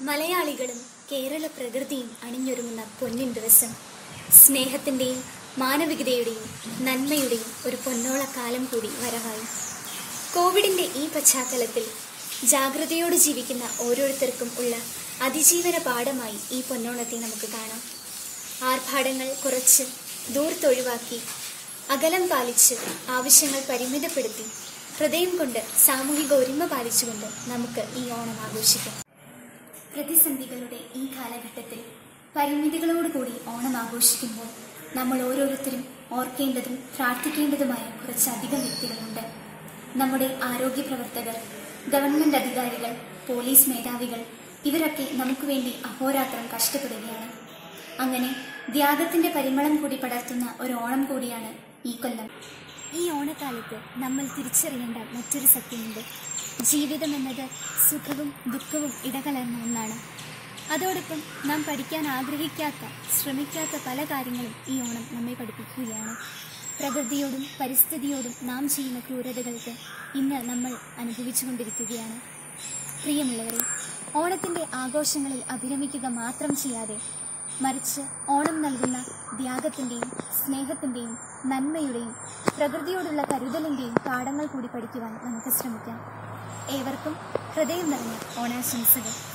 മലയാളികളും കേരള പ്രകൃതിയും അണിഞ്ഞൊരുങ്ങുന്ന പൊന്നിൻ ദിവസം സ്നേഹത്തിന്റെയും മാനവികതയുടെയും നന്മയുടെയും ഒരു പൊന്നോളക്കാലം കൂടി വരവായി കോവിഡിന്റെ ഈ പശ്ചാത്തലത്തിൽ ജാഗ്രതയോട് ജീവിക്കുന്ന ഓരോരുത്തർക്കും ഉള്ള അതിജീവന പാഠമായി ഈ പൊന്നോണത്തെ നമുക്ക് കാണാം ആർഭാടങ്ങൾ കുറച്ച് ദൂർത്തൊഴിവാക്കി അകലം പാലിച്ച് ആവശ്യങ്ങൾ പരിമിതപ്പെടുത്തി ഹൃദയം കൊണ്ട് സാമൂഹിക ഒരുമ പാലിച്ചുകൊണ്ട് നമുക്ക് ഈ ഓണം ആഘോഷിക്കാം പ്രതിസന്ധികളുടെ ഈ കാലഘട്ടത്തിൽ പരിമിതികളോടുകൂടി ഓണം ആഘോഷിക്കുമ്പോൾ നമ്മൾ ഓരോരുത്തരും ഓർക്കേണ്ടതും പ്രാർത്ഥിക്കേണ്ടതുമായ കുറച്ചധികം വ്യക്തികളുണ്ട് നമ്മുടെ ആരോഗ്യ പ്രവർത്തകർ ഗവൺമെന്റ് അധികാരികൾ പോലീസ് മേധാവികൾ ഇവരൊക്കെ നമുക്ക് വേണ്ടി അഹോരാത്രം കഷ്ടപ്പെടുകയാണ് അങ്ങനെ ത്യാഗത്തിന്റെ പരിമളം കൂടി പടർത്തുന്ന ഒരു ഓണം കൂടിയാണ് ഈ കൊല്ലം ഈ ഓണക്കാലത്ത് നമ്മൾ തിരിച്ചറിയേണ്ട മറ്റൊരു സത്യമുണ്ട് ജീവിതം എന്നത് സുഖവും ദുഃഖവും ഇടകലർന്ന ഒന്നാണ് അതോടൊപ്പം നാം പഠിക്കാൻ ആഗ്രഹിക്കാത്ത ശ്രമിക്കാത്ത പല കാര്യങ്ങളും ഈ ഓണം നമ്മെ പഠിപ്പിക്കുകയാണ് പ്രകൃതിയോടും പരിസ്ഥിതിയോടും നാം ചെയ്യുന്ന ക്രൂരതകൾക്ക് ഇന്ന് നമ്മൾ അനുഭവിച്ചുകൊണ്ടിരിക്കുകയാണ് പ്രിയമുള്ളവരെ ഓണത്തിന്റെ ആഘോഷങ്ങളിൽ അഭിരമിക്കുക മാത്രം ചെയ്യാതെ മറിച്ച് ഓണം നൽകുന്ന ത്യാഗത്തിന്റെയും സ്നേഹത്തിന്റെയും നന്മയുടെയും പ്രകൃതിയോടുള്ള കരുതലിന്റെയും പാഠങ്ങൾ കൂടി പഠിക്കുവാൻ നമുക്ക് ശ്രമിക്കാം ഏവർക്കും ഹൃദയം നിറഞ്ഞ ഓണാശംസകൾ